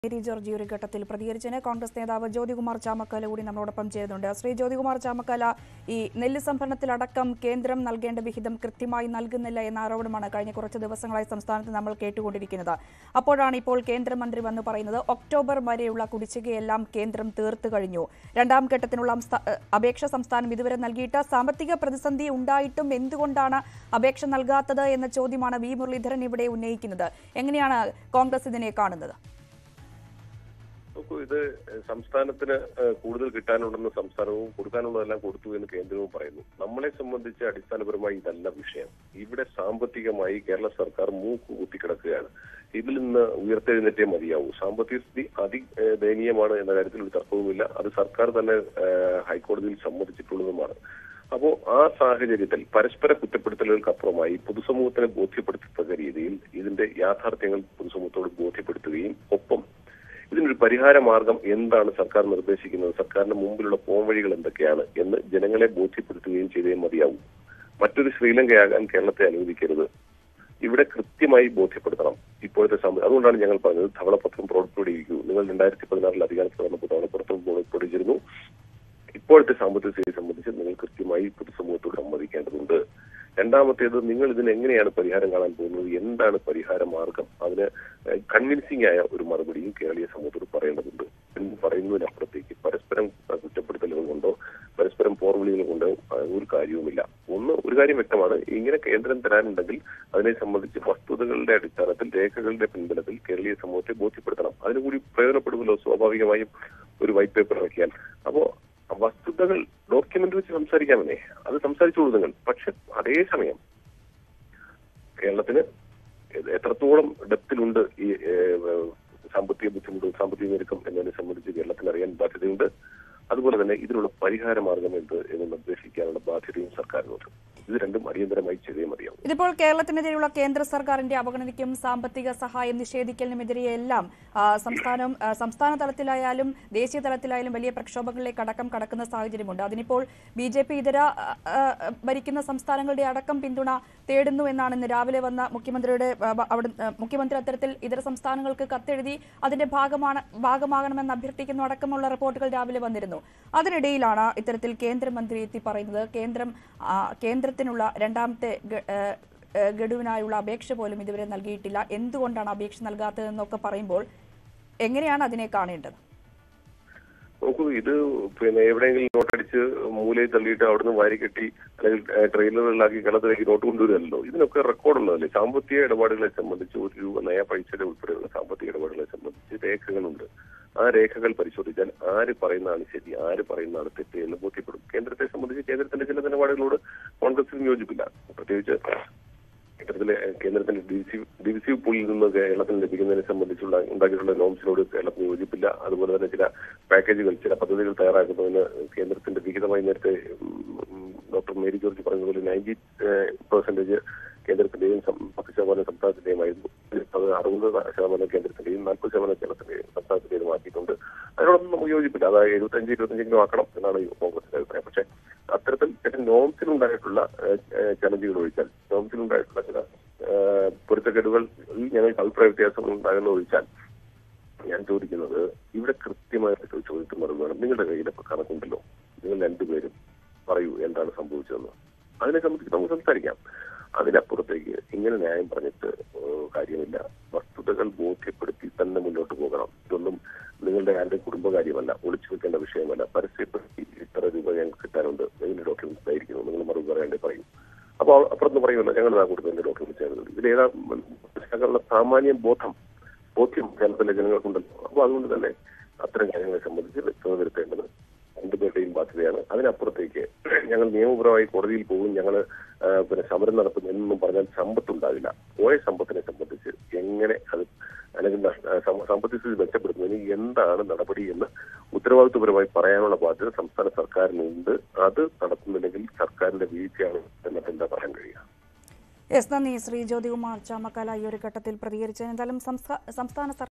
Mary George ഒരു ഘട്ടത്തിൽ പ്രതികരിച്ചതിന് കോൺഗ്രസ് നേതാവ് ജ്യോതികുമാർ ചാമക്കാല കൂടി നമ്മളോടൊപ്പം ചേരുന്നുണ്ട് ശ്രീ ജ്യോതികുമാർ ചാമക്കാല ഈ നെല്ല് സംഭരണത്തിലടക്കം കേന്ദ്രം നൽകേണ്ട വിഹിതം കൃത്യമായി നൽകുന്നില്ല എന്ന ആരോപണമാണ് കഴിഞ്ഞ കുറച്ച് ദിവസങ്ങളായി സംസ്ഥാനത്ത് നമ്മൾ കേട്ടുകൊണ്ടിരിക്കുന്നത് അപ്പോഴാണ് ഇപ്പോൾ കേന്ദ്രമന്ത്രി വന്ന് പറയുന്നത് ഒക്ടോബർ വരെയുള്ള കുടിശ്ശികയെല്ലാം കേന്ദ്രം തീർത്തു കഴിഞ്ഞു രണ്ടാം ഘട്ടത്തിനുള്ള സംസ്ഥാ- ഏഹ് അപേക്ഷ സംസ്ഥാനം ഇതുവരെ നൽകിയിട്ട് സാമ്പത്തിക പ്രതിസന്ധി ഉണ്ടായിട്ടും എന്തുകൊണ്ടാണ് അപേക്ഷ നൽകാത്തത് എന്ന ചോദ്യമാണ് വി മുരളീധരൻ ഇവിടെ ഉന്നയിക്കുന്നത് എങ്ങനെയാണ് കോൺഗ്രസ് ഇതിനെ കാണുന്നത് നോക്കൂ ഇത് സംസ്ഥാനത്തിന് ഏഹ്, കൂടുതൽ കിട്ടാനുണ്ടെന്ന് സംസ്ഥാനവും കൊടുക്കാനുള്ളതെല്ലാം കൊടുത്തു എന്ന് കേന്ദ്രവും പറയുന്നു നമ്മളെ സംബന്ധിച്ച് അടിസ്ഥാനപരമായി ഇതല്ല വിഷയം ഇവിടെ സാമ്പത്തികമായി കേരള സർക്കാർ മൂക്ക് കുത്തിക്കിടക്കുകയാണ് ഇതിൽ നിന്ന് ഉയർത്തെഴുന്നേറ്റേ മതിയാവൂ സാമ്പത്തിക സ്ഥിതി അതി ഏഹ്, ദയനീയമാണ് എന്ന കാര്യത്തിൽ ഒരു തർക്കവുമില്ല അത് സർക്കാർ തന്നെ ഏഹ്, ഹൈക്കോടതിയിൽ സമ്മതിച്ചിട്ടുള്ളതുമാണ് അപ്പോ ആ സാഹചര്യത്തിൽ പരസ്പര കുറ്റപ്പെടുത്തലുകൾക്കപ്പുറമായി പൊതുസമൂഹത്തിനെ ബോധ്യപ്പെടുത്തത്തക്ക രീതിയിൽ ഇതിന്റെ യാഥാർത്ഥ്യങ്ങൾ പൊതുസമൂഹത്തോട് ബോധ്യപ്പെടുത്തുകയും ഒപ്പം ഇതിനൊരു പരിഹാര മാർഗം എന്താണ് സർക്കാർ നിർദ്ദേശിക്കുന്നത് സർക്കാരിന്റെ മുമ്പിലുള്ള പോംവഴികൾ എന്തൊക്കെയാണ് എന്ന് ജനങ്ങളെ ബോധ്യപ്പെടുത്തുകയും ചെയ്തേ മതിയാവൂ മറ്റൊരു ശ്രീലങ്കയാകാൻ കേരളത്തെ അനുവദിക്കരുത് ഇവിടെ കൃത്യമായി ബോധ്യപ്പെടുത്തണം ഇപ്പോഴത്തെ സമയം അതുകൊണ്ടാണ് ഞങ്ങൾ പറഞ്ഞത് ധവളപത്രം പുറപ്പെടുവിക്കൂ നിങ്ങൾ രണ്ടായിരത്തി പതിനാറിൽ അധികാരത്തിൽ വന്നപ്പോൾ ധവളപത്രം പുറപ്പെടുവിച്ചിരുന്നു ഇപ്പോഴത്തെ സാമ്പത്തിക സ്ഥിതി സംബന്ധിച്ച് നിങ്ങൾ കൃത്യമായി പൊതുസമൂഹത്തോട് സമ്മതിക്കേണ്ടതുണ്ട് രണ്ടാമത്തേത് നിങ്ങൾ ഇതിന് എങ്ങനെയാണ് പരിഹാരം കാണാൻ പോകുന്നത് എന്താണ് പരിഹാര മാർഗം അതിന് കൺവിൻസിംഗ് ആയ ഒരു മറുപടിയും കേരളീയ സമൂഹത്തോട് പറയേണ്ടതുണ്ട് എന്ന് പറയുന്നതിനപ്പുറത്തേക്ക് പരസ്പരം കുറ്റപ്പെടുത്തലുകൾ കൊണ്ടോ പരസ്പരം പോർവിളികൾ കൊണ്ടോ അഹ് ഒരു കാര്യവുമില്ല ഒന്ന് ഒരു കാര്യം വ്യക്തമാണ് ഇങ്ങനെ കേന്ദ്രം തരാനുണ്ടെങ്കിൽ അതിനെ സംബന്ധിച്ച് വസ്തുതകളുടെ അടിസ്ഥാനത്തിൽ രേഖകളുടെ പിൻബലത്തിൽ കേരളീയ സമൂഹത്തെ ബോധ്യപ്പെടുത്തണം അതിന് കൂടി പ്രയോജനപ്പെടുമല്ലോ സ്വാഭാവികമായും ഒരു വൈറ്റ് പേപ്പർ ഇറക്കിയാൽ അപ്പോ വസ്തുതകൾ ഡോക്യുമെന്റ് വെച്ച് സംസാരിക്കാമെന്നേ അത് സംസാരിച്ചോളൂ നിങ്ങൾ പക്ഷെ അതേസമയം കേരളത്തിന് എത്രത്തോളം ഡെപ്തിലുണ്ട് ഈ ഏഹ്, സാമ്പത്തിക ബുദ്ധിമുട്ട് സാമ്പത്തിക ഞെരുക്കം എന്നതിനെ സംബന്ധിച്ച് കേരളത്തിന് അറിയാൻ ബാധ്യതയുണ്ട് അതുപോലെ തന്നെ ഇതിനുള്ള പരിഹാര മാർഗം എന്ത് എന്ന് നിർദ്ദേശിക്കാനുള്ള ബാധ്യതയും സർക്കാരിനുണ്ട് ഇത് രണ്ടും അടിയന്തരമായി ചെയ്തേ മതിയാവും ഇതിപ്പോൾ കേരളത്തിനെതിരെയുള്ള കേന്ദ്ര സർക്കാരിന്റെ അവഗണനയ്ക്കും സാമ്പത്തിക സഹായം നിഷേധിക്കലിനുമെതിരെയെല്ലാം ആ, സംസ്ഥാനം ആ, സംസ്ഥാന തലത്തിലായാലും ദേശീയ തലത്തിലായാലും വലിയ പ്രക്ഷോഭങ്ങളിലേക്ക് അടക്കം കടക്കുന്ന സാഹചര്യമുണ്ട് അതിനിപ്പോൾ ബി ജെ പി ഇതര ആ, ആ, ഭരിക്കുന്ന സംസ്ഥാനങ്ങളുടെ അടക്കം പിന്തുണ തേടുന്നു എന്നാണ് ഇന്ന് രാവിലെ വന്ന മുഖ്യമന്ത്രിയുടെ ആ, ബ- അവിടെ ആ, മുഖ്യമന്ത്രി അത്തരത്തിൽ ഇതര സംസ്ഥാനങ്ങൾക്ക് കത്തെഴുതി അതിന്റെ ഭാഗമാണ് ഭാഗമാകണമെന്ന് അഭ്യർത്ഥിക്കുന്നു അടക്കമുള്ള റിപ്പോർട്ടുകൾ രാവിലെ വന്നിരുന്നു അതിനിടയിലാണ് ഇത്തരത്തിൽ കേന്ദ്രമന്ത്രി എത്തി പറയുന്നത് കേന്ദ്രം ആ, കേന്ദ്രത്തിനുള്ള രണ്ടാമത്തെ ഗ- ഏ, ഏ, ഗഡുവിനായുള്ള അപേക്ഷ പോലും ഇതുവരെ നൽകിയിട്ടില്ല എന്തുകൊണ്ടാണ് അപേക്ഷ നൽകാത്തതെന്നൊക്കെ പറയുമ്പോൾ എങ്ങനെയാണ് അതിനെ കാണേണ്ടത് നോക്കൂ ഇത് പിന്നെ എവിടെയെങ്കിലും നോട്ടടിച്ച് മൂലയിൽ തള്ളിയിട്ട് അവിടുന്ന് വാരി കെട്ടി അല്ലെങ്കിൽ ഏഹ്, ട്രെയിലറുകളിലാക്കി കേരളത്തിലേക്ക് നോട്ട് കൊണ്ടുവരുമല്ലോ ഇതിനൊക്കെ റെക്കോർഡുള്ളതല്ലേ സാമ്പത്തിക ഇടപാടുകളെ സംബന്ധിച്ച് ഒരു രൂപ നയ പൈസയുടെ ഉൾപ്പെടെയുള്ള സാമ്പത്തിക ഇടപാടുകളെ സംബന്ധിച്ച് രേഖകളുണ്ട് ആ രേഖകൾ പരിശോധിച്ചാൽ ആര് പറയുന്നതാണ് ശരി ആര് പറയുന്നതാണ് തെറ്റ് എന്ന് ബോധ്യപ്പെടും കേന്ദ്രത്തെ സംബന്ധിച്ച് കേന്ദ്രത്തിന്റെ ചില നിലപാടുകളോട് കോൺഗ്രസിന് യോജിപ്പില്ല പ്രത്യേകിച്ച് കേന്ദ്രത്തിലെ കേന്ദ്രത്തിന്റെ ഡിവിസീവ് പൂളിൽ നിന്ന് കേരളത്തിന് ലഭിക്കുന്നതിനെ സംബന്ധിച്ചുള്ള ഉണ്ടാക്കിയിട്ടുള്ള നോംസിനോട് കേരളത്തിന് യോജിപ്പില്ല അതുപോലെ തന്നെ ചില പാക്കേജുകൾ ചില പദ്ധതികൾ തയ്യാറാക്കുന്നതിന് കേന്ദ്രത്തിന്റെ വിഹിതമായി നേരത്തെ ഉം, ഡോക്ടർ മേരി ജോർജ് പറഞ്ഞതുപോലെ നയൻറ്റി പെർസെന്റേജ് കേന്ദ്രത്തിന്റെയും സം- പത്ത് ശതമാനം സംസ്ഥാനത്തിന്റെയുമായിരുന്നു അത് അറുപത് ശതമാനം കേന്ദ്രത്തിന്റെയും നാൽപ്പത് ശതമാനം കേരളത്തിന്റെയും സംസ്ഥാനത്തിന്റെയും ആക്കിയിട്ടുണ്ട് അതിനോടൊന്നും നമുക്ക് യോജിപ്പില്ല അത് എഴുപത്തഞ്ച് ഇരുപത്തഞ്ചെങ്കിലും ആക്കണം എന്നാണ് ഈ കോൺഗ്രസിന്റെ അഭിപ്രായം പക്ഷേ അത്തരത്തിൽ ചില നോംസിലുണ്ടായിട്ടുള്ള ചലഞ്ചുകൾ ഒഴിച്ചാൽ നോംസിലുണ്ടായിട്ടുള്ള ചില ഏഹ്, പൊരുത്തക്കേടുകൾ ഞങ്ങൾക്ക് അഭിപ്രായ വ്യത്യാസങ്ങൾ ഉണ്ടാകുന്ന ഒഴിച്ചാൽ ഞാൻ ചോദിക്കുന്നത് ഇവിടെ കൃത്യമായിട്ട് ഒരു ചോദ്യത്തിന് മറുപടി വേണം നിങ്ങളുടെ കയ്യിൽ ഇപ്പൊ കണക്കുണ്ടല്ലോ നിങ്ങൾ രണ്ടുപേരും പറയൂ എന്താണ് സംഭവിച്ചതെന്ന് അതിനെ സംബന്ധിച്ച് നമുക്ക് സംസാരിക്കാം അതിനപ്പുറത്തേക്ക് ഇങ്ങനെ ന്യായം പറഞ്ഞിട്ട് ഏഹ്, കാര്യമില്ല വസ്തുതകൾ ബോധ്യപ്പെടുത്തി തന്നെ മുന്നോട്ട് പോകണം ഇതൊന്നും നിങ്ങളുടെ ആരുടെ കുടുംബകാര്യമല്ല ഒളിച്ചു വെക്കേണ്ട വിഷയമല്ല പരസ്യപ്പെടുത്തി ഇത്ര രൂപ ഞങ്ങൾക്ക് കിട്ടാനുണ്ട് ഇതിന്റെ ഡോക്യുമെന്റ്സ് ആയിരിക്കുന്നു നിങ്ങൾ മറുപടി പറയേണ്ടേ പറയും അപ്പോൾ അപ്പുറത്ത് പറയുമല്ലോ ഞങ്ങൾ ആ കൊടുത്തതിന്റെ ഡോക്യുമെന്റ്സ് ആയിരുന്നു ഇതിലേതാ മനസ്സിലാക്കാനുള്ള സാമാന്യ ബോധം ബോധ്യം കേരളത്തിലെ ജനങ്ങൾക്കുണ്ടല്ലോ അപ്പോൾ അതുകൊണ്ട് തന്നെ അത്തരം കാര്യങ്ങളെ സംബന്ധിച്ച് വ്യക്തത വരുത്തേണ്ടത് രണ്ടുപേരുടെയും ബാധ്യതയാണ് അതിനപ്പുറത്തേക്ക് ഞങ്ങൾ നിയമപരമായി കോടതിയിൽ പോകും ഞങ്ങൾ പിന്നെ സമരം നടത്തും എന്നൊന്നും പറഞ്ഞാൽ സമ്പത്തുണ്ടാവില്ല പോയ സമ്പത്തിനെ സംബന്ധിച്ച് എങ്ങനെ അത് അല്ലെങ്കിൽ നഷ്ട- സമ്പ- സാമ്പത്തിക സ്ഥിതി മെച്ചപ്പെടുത്തുന്നതിന് എന്താണ് നടപടി എന്ന് ഉത്തരവാദിത്വപരമായി പറയാനുള്ള ബാധ്യത സംസ്ഥാന സർക്കാരിനുണ്ട് അത് നടത്തുന്നില്ലെങ്കിൽ സർക്കാരിന്റെ വീഴ്ചയാണ് എന്നിട്ട് എന്താ പറയാൻ കഴിയുക എസ് നന്ദി ശ്രീ ജ്യോതികുമാർ ചാമക്കാല ഈ ഒരു ഘട്ടത്തിൽ പ്രതികരിച്ചത് എന്തായാലും സംസ്ഥാ- സംസ്ഥാന സർക്കാർ